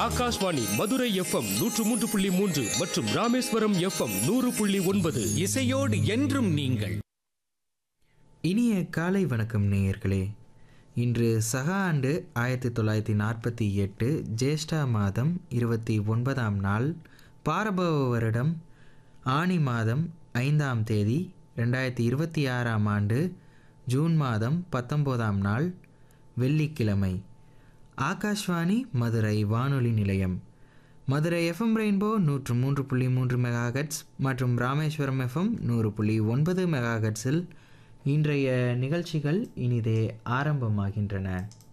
Akashvani Madurai FM நூற்று மூன்று புள்ளி மூன்று மற்றும் ராமேஸ்வரம் எஃப்எம் நூறு புள்ளி ஒன்பது இசையோடு என்றும் நீங்கள் இனிய காலை வணக்கம் நேயர்களே இன்று சக ஆண்டு ஆயிரத்தி தொள்ளாயிரத்தி நாற்பத்தி எட்டு ஜேஷ்டா மாதம் இருபத்தி ஒன்பதாம் நாள் பாரபவ வருடம் ஆனி மாதம் ஐந்தாம் தேதி ரெண்டாயிரத்தி இருபத்தி ஆறாம் ஆண்டு ஜூன் மாதம் பத்தொம்போதாம் நாள் வெள்ளிக்கிழமை ஆகாஷ்வாணி மதுரை வானொலி நிலையம் மதுரை எஃப்எம் ரெயின்போ நூற்று மூன்று புள்ளி மூன்று மெகாஹெட்ஸ் மற்றும் ராமேஸ்வரம் எஃப்எம் நூறு புள்ளி ஒன்பது மெகாஹெட்ஸில் இன்றைய நிகழ்ச்சிகள் இனிதே ஆரம்பமாகின்றன